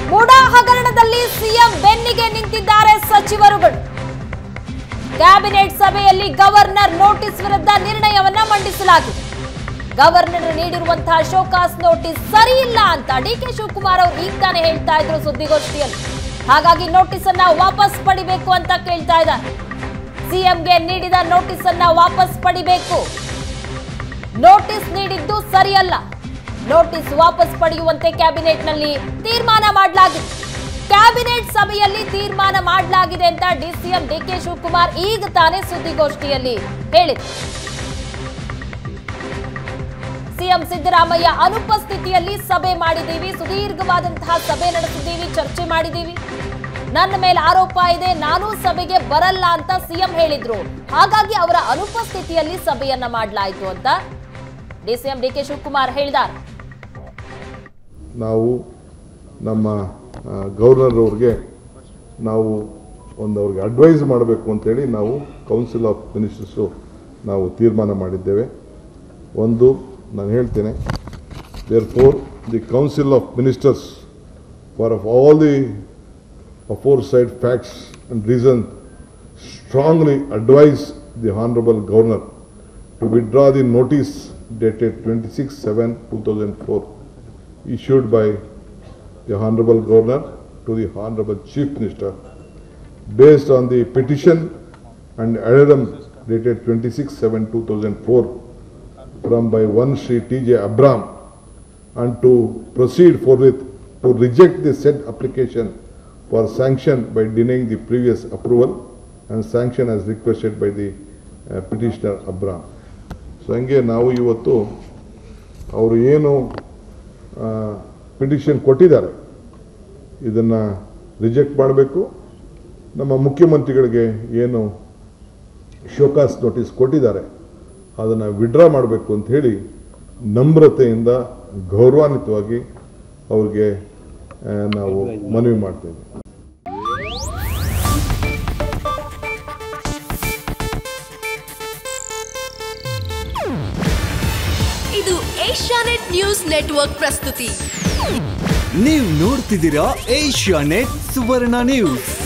ಮುಡಾ ಹಗರಣದಲ್ಲಿ ಸಿಎಂ ಬೆನ್ನಿಗೆ ನಿಂತಿದ್ದಾರೆ ಸಚಿವರುಗಳು ಕ್ಯಾಬಿನೆಟ್ ಸಭೆಯಲ್ಲಿ ಗವರ್ನರ್ ನೋಟಿಸ್ ವಿರುದ್ಧ ನಿರ್ಣಯವನ್ನ ಮಂಡಿಸಲಾಗಿದೆ ಗವರ್ನರ್ ನೀಡಿರುವಂತಹ ಶೋಕಾಸ್ ನೋಟಿಸ್ ಸರಿ ಇಲ್ಲ ಅಂತ ಡಿ ಕೆ ಶಿವಕುಮಾರ್ ಅವರು ಈಗ ತಾನೇ ಹೇಳ್ತಾ ಇದ್ರು ಸುದ್ದಿಗೋಷ್ಠಿಯಲ್ಲಿ ಹಾಗಾಗಿ ನೋಟಿಸ್ ಅನ್ನ ವಾಪಸ್ ಪಡಿಬೇಕು ಅಂತ ಕೇಳ್ತಾ ಇದ್ದಾರೆ ಸಿಎಂಗೆ ನೀಡಿದ ನೋಟಿಸ್ ಅನ್ನ ವಾಪಸ್ ಪಡಿಬೇಕು ನೋಟಿಸ್ ನೀಡಿದ್ದು ಸರಿಯಲ್ಲ ನೋಟಿಸ್ ವಾಪಸ್ ಪಡೆಯುವಂತೆ ಕ್ಯಾಬಿನೆಟ್ನಲ್ಲಿ ತೀರ್ಮಾನ ಮಾಡಲಾಗಿದೆ ಕ್ಯಾಬಿನೆಟ್ ಸಭೆಯಲ್ಲಿ ತೀರ್ಮಾನ ಮಾಡಲಾಗಿದೆ ಅಂತ ಡಿಸಿಎಂ ಡಿಕೆ ಶಿವಕುಮಾರ್ ಈಗ ತಾನೇ ಸುದ್ದಿಗೋಷ್ಠಿಯಲ್ಲಿ ಹೇಳಿದರು ಸಿಎಂ ಸಿದ್ದರಾಮಯ್ಯ ಅನುಪಸ್ಥಿತಿಯಲ್ಲಿ ಸಭೆ ಮಾಡಿದ್ದೀವಿ ಸುದೀರ್ಘವಾದಂತಹ ಸಭೆ ನಡೆಸಿದ್ದೀವಿ ಚರ್ಚೆ ಮಾಡಿದ್ದೀವಿ ನನ್ನ ಮೇಲೆ ಆರೋಪ ಇದೆ ನಾನು ಸಭೆಗೆ ಬರಲ್ಲ ಅಂತ ಸಿಎಂ ಹೇಳಿದ್ರು ಹಾಗಾಗಿ ಅವರ ಅನುಪಸ್ಥಿತಿಯಲ್ಲಿ ಸಭೆಯನ್ನ ಮಾಡಲಾಯಿತು ಅಂತ ಡಿಸಿಎಂ ಡಿಕೆ ಶಿವಕುಮಾರ್ ಹೇಳಿದ್ದಾರೆ ನಾವು ನಮ್ಮ ಗವರ್ನರ್ ಅವ್ರಿಗೆ ನಾವು ಒಂದು ಅವ್ರಿಗೆ ಅಡ್ವೈಸ್ ಮಾಡಬೇಕು ಅಂತೇಳಿ ನಾವು ಕೌನ್ಸಿಲ್ ಆಫ್ ಮಿನಿಸ್ಟರ್ಸು ನಾವು ತೀರ್ಮಾನ ಮಾಡಿದ್ದೇವೆ ಒಂದು ನಾನು ಹೇಳ್ತೇನೆ therefore the council of ministers for of all the aforesaid facts and reasons strongly advise the Honorable Governor to withdraw the notice dated 26-7-2004 issued by the Honorable Governor to the Honorable Chief Minister based on the petition and addendum dated 26-7-2004 from by one Sri T.J. Abram and to proceed forthwith to reject the said application for sanction by denying the previous approval and sanction as requested by the uh, petitioner Abram. So ಹಂಗೆ ನಾವು ಇವತ್ತು ಅವರು ಏನು petition ಕೊಟ್ಟಿದ್ದಾರೆ ಇದನ್ನು reject ಮಾಡಬೇಕು ನಮ್ಮ ಮುಖ್ಯಮಂತ್ರಿಗಳಿಗೆ ಏನು ಶೋಕಾಸ್ ನೋಟಿಸ್ ಕೊಟ್ಟಿದ್ದಾರೆ ಅದನ್ನು ವಿಡ್ರಾ ಮಾಡಬೇಕು ಅಂತ ಹೇಳಿ ನಮ್ರತೆಯಿಂದ ಗೌರವಾನ್ವಿತವಾಗಿ ಅವ್ರಿಗೆ ಆ, ನಾವು ಮನವಿ ಮಾಡ್ತೇವೆ ಇದು ಏಷ್ಯಾನೆಟ್ ನ್ಯೂಸ್ ನೆಟ್ವರ್ಕ್ ಪ್ರಸ್ತುತಿ ನೀವು ನೋಡ್ತಿದ್ದೀರಾ ಏಷ್ಯಾ ನೆಟ್ ಸುವರ್ಣ ನ್ಯೂಸ್